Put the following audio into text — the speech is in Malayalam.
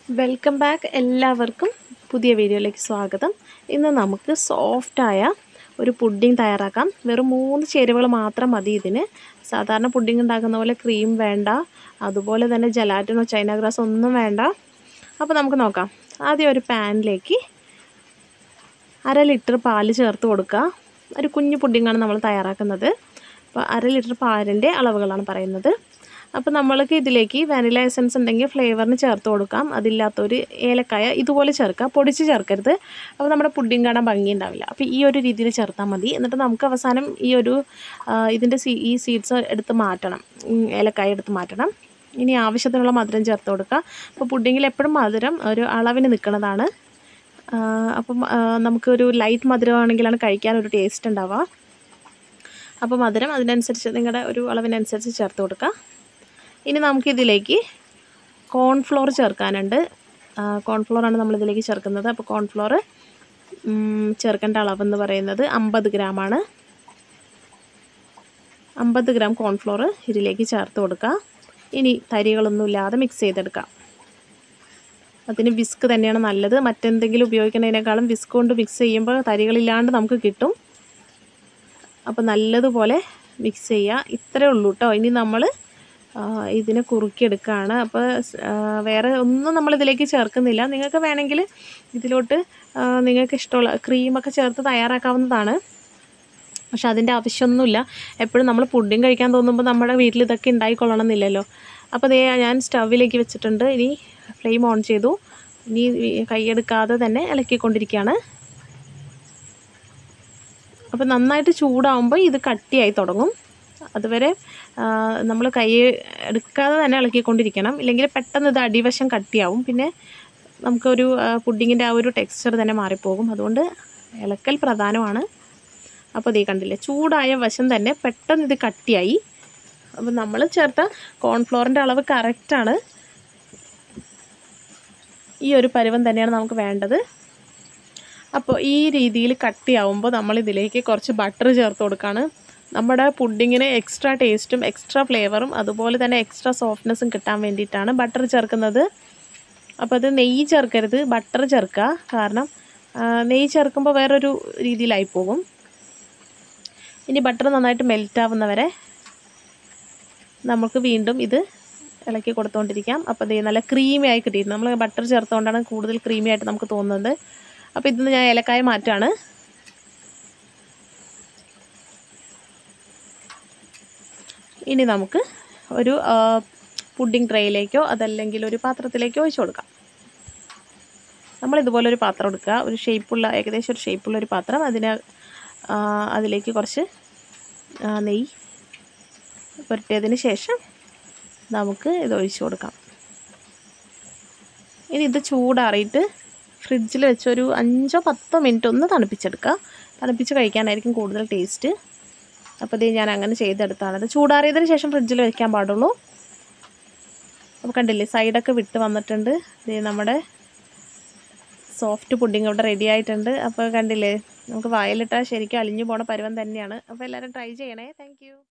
വെൽക്കം ബാക്ക് എല്ലാവർക്കും പുതിയ വീഡിയോയിലേക്ക് സ്വാഗതം ഇന്ന് നമുക്ക് സോഫ്റ്റായ ഒരു പുഡിംഗ് തയ്യാറാക്കാം വെറും മൂന്ന് ചേരുവകൾ മാത്രം മതി ഇതിന് സാധാരണ പുഡിംഗ് ഉണ്ടാക്കുന്ന പോലെ ക്രീം വേണ്ട അതുപോലെ തന്നെ ജലാറ്റിനോ ചൈന ഗ്രാസ് ഒന്നും വേണ്ട അപ്പോൾ നമുക്ക് നോക്കാം ആദ്യം ഒരു പാനിലേക്ക് അര ലിറ്റർ പാല് ചേർത്ത് കൊടുക്കുക ഒരു കുഞ്ഞു പുഡിങ്ങാണ് നമ്മൾ തയ്യാറാക്കുന്നത് അപ്പോൾ അര ലിറ്റർ പാലിൻ്റെ അളവുകളാണ് പറയുന്നത് അപ്പോൾ നമ്മൾക്ക് ഇതിലേക്ക് വാനില എസൻസ് ഉണ്ടെങ്കിൽ ഫ്ലേവറിന് ചേർത്ത് കൊടുക്കാം അതില്ലാത്തൊരു ഏലക്കായ ഇതുപോലെ ചേർക്കുക പൊടിച്ച് ചേർക്കരുത് അപ്പോൾ നമ്മുടെ പുഡിംഗ് കാണാൻ ഭംഗി ഉണ്ടാവില്ല അപ്പോൾ ഈ ഒരു രീതിയിൽ ചേർത്താൽ മതി എന്നിട്ട് നമുക്ക് അവസാനം ഈ ഒരു ഇതിൻ്റെ സീ ഈ സീഡ്സ് എടുത്ത് മാറ്റണം ഉം, ഏലക്കായ എടുത്ത് മാറ്റണം ഇനി ആവശ്യത്തിനുള്ള മധുരം ചേർത്ത് കൊടുക്കുക അപ്പോൾ പുഡിങ്ങിൽ എപ്പോഴും മധുരം ഒരു അളവിന് നിൽക്കുന്നതാണ് ആ, അപ്പം ആ, നമുക്കൊരു ലൈറ്റ് മധുരമാണെങ്കിലാണ് കഴിക്കാൻ ഒരു ടേസ്റ്റ് ഉണ്ടാവുക അപ്പോൾ മധുരം അതിനനുസരിച്ച് നിങ്ങളുടെ ഒരു അളവിനനുസരിച്ച് ചേർത്ത് കൊടുക്കുക ഇനി നമുക്കിതിലേക്ക് കോൺഫ്ലോർ ചേർക്കാനുണ്ട് കോൺഫ്ലോറാണ് നമ്മളിതിലേക്ക് ചേർക്കുന്നത് അപ്പോൾ കോൺഫ്ലോർ ചേർക്കേണ്ട അളവെന്ന് പറയുന്നത് അമ്പത് ഗ്രാമാണ് അമ്പത് ഗ്രാം കോൺഫ്ലോർ ഇതിലേക്ക് ചേർത്ത് കൊടുക്കുക ഇനി തരികളൊന്നും ഇല്ലാതെ മിക്സ് ചെയ്തെടുക്കാം അതിന് വിസ്ക് തന്നെയാണ് നല്ലത് മറ്റെന്തെങ്കിലും ഉപയോഗിക്കുന്നതിനേക്കാളും വിസ്ക് കൊണ്ട് മിക്സ് ചെയ്യുമ്പോൾ തരികളില്ലാണ്ട് നമുക്ക് കിട്ടും അപ്പോൾ നല്ലതുപോലെ മിക്സ് ചെയ്യുക ഇത്രയേ ഉള്ളൂ കേട്ടോ ഇനി നമ്മൾ ഇതിനെ കുറുക്കിയെടുക്കുകയാണ് അപ്പോൾ സ്- ആ, വേറെ ഒന്നും നമ്മൾ ഇതിലേക്ക് ചേർക്കുന്നില്ല നിങ്ങൾക്ക് വേണമെങ്കിൽ ഇതിലോട്ട് ആ, നിങ്ങൾക്ക് ഇഷ്ടമുള്ള ക്രീമൊക്കെ ചേർത്ത് തയ്യാറാക്കാവുന്നതാണ് പക്ഷെ അതിൻ്റെ ആവശ്യമൊന്നുമില്ല എപ്പോഴും നമ്മൾ പുഡിങ് കഴിക്കാൻ തോന്നുമ്പോൾ നമ്മുടെ വീട്ടിൽ ഇതൊക്കെ ഉണ്ടായിക്കൊള്ളണം എന്നില്ലല്ലോ അപ്പോൾ ദേ ഞാൻ സ്റ്റവിലേക്ക് വെച്ചിട്ടുണ്ട് ഇനി ഫ്ലെയിം ഓൺ ചെയ്തു ഇനി ഈ കൈയെടുക്കാതെ തന്നെ ഇളക്കിക്കൊണ്ടിരിക്കുകയാണ് അപ്പോൾ നന്നായിട്ട് ചൂടാവുമ്പോൾ ഇത് കട്ടിയായി തുടങ്ങും അതുവരെ നമ്മൾ കൈ എടുക്കാതെ തന്നെ ഇളക്കിക്കൊണ്ടിരിക്കണം ഇല്ലെങ്കിൽ പെട്ടെന്ന് ഇത് അടിവശം കട്ടിയാവും പിന്നെ നമുക്കൊരു പുഡിങ്ങിൻ്റെ ആ ഒരു ടെക്സ്ചർ തന്നെ മാറിപ്പോകും അതുകൊണ്ട് ഇളക്കൽ പ്രധാനമാണ് അപ്പോൾ ഇതേ കണ്ടില്ലേ ചൂടായ വശം തന്നെ പെട്ടെന്ന് ഇത് കട്ടിയായി അപ്പോൾ നമ്മൾ ചേർത്ത കോൺഫ്ലോറിൻ്റെ അളവ് കറക്റ്റാണ് ഈ ഒരു പരുവം തന്നെയാണ് നമുക്ക് വേണ്ടത് അപ്പോൾ ഈ രീതിയിൽ കട്ടിയാവുമ്പോൾ നമ്മൾ ഇതിലേക്ക് കുറച്ച് ബട്ടർ ചേർത്ത് കൊടുക്കുകയാണ് നമ്മുടെ പുഡിങ്ങിന് എക്സ്ട്രാ ടേസ്റ്റും എക്സ്ട്രാ ഫ്ലേവറും അതുപോലെ തന്നെ എക്സ്ട്രാ സോഫ്റ്റ്നെസ്സും കിട്ടാൻ വേണ്ടിയിട്ടാണ് ബട്ടർ ചേർക്കുന്നത് അപ്പോൾ അത് നെയ്യ് ചേർക്കരുത് ബട്ടർ ചേർക്കുക കാരണം ആ, നെയ്യ് ചേർക്കുമ്പോൾ വേറൊരു രീതിയിലായി പോകും ഇനി ബട്ടർ നന്നായിട്ട് മെൽറ്റ് ആവുന്നവരെ നമുക്ക് വീണ്ടും ഇത് ഇളക്കി കൊടുത്തുകൊണ്ടിരിക്കാം അപ്പോൾ ഇത് നല്ല ക്രീമി ആയി കിട്ടിയിരുന്നു നമ്മൾ ബട്ടർ ചേർത്തുകൊണ്ടാണ് കൂടുതൽ ക്രീമി ആയിട്ട് നമുക്ക് തോന്നുന്നത് അപ്പോൾ ഇതിന്ന് ഞാൻ ഏലക്കായ മാറ്റാണ് ഇനി നമുക്ക് ഒരു പുഡിംഗ് ട്രേയിലേക്കോ അതല്ലെങ്കിൽ ഒരു പാത്രത്തിലേക്കോ ഒഴിച്ചു കൊടുക്കാം നമ്മൾ ഇതുപോലെ ഒരു പാത്രം എടുക്കുക ഒരു ഷേപ്പുള്ള ഏകദേശം ഒരു ഷേപ്പുള്ള ഒരു പാത്രം അതിന് ആ, അതിലേക്ക് കുറച്ച് ആ, നെയ്യ് പുരട്ടിയതിന് ശേഷം നമുക്ക് ഇത് ഒഴിച്ചു കൊടുക്കാം ഇനി ഇത് ചൂടാറിയിട്ട് ഫ്രിഡ്ജിൽ വെച്ചൊരു അഞ്ചോ പത്തോ മിനിറ്റ് ഒന്ന് തണുപ്പിച്ചെടുക്കുക തണുപ്പിച്ച് കഴിക്കാനായിരിക്കും കൂടുതൽ ടേസ്റ്റ് അപ്പോൾ ഇത് ഞാൻ അങ്ങനെ ചെയ്തെടുത്താണ് ഇത് ചൂടാറിയതിന് ശേഷം ഫ്രിഡ്ജിൽ വെക്കാൻ പാടുള്ളൂ അപ്പോൾ കണ്ടില്ലേ സൈഡൊക്കെ വിട്ട് വന്നിട്ടുണ്ട് ഇത് നമ്മുടെ സോഫ്റ്റ് പുഡിംഗ് ഇവിടെ റെഡി ആയിട്ടുണ്ട് അപ്പോൾ കണ്ടില്ലേ നമുക്ക് വായിലിട്ടാൽ ശരിക്കും അലിഞ്ഞു പോണ പരുവം തന്നെയാണ് അപ്പോൾ എല്ലാവരും ട്രൈ ചെയ്യണേ താങ്ക്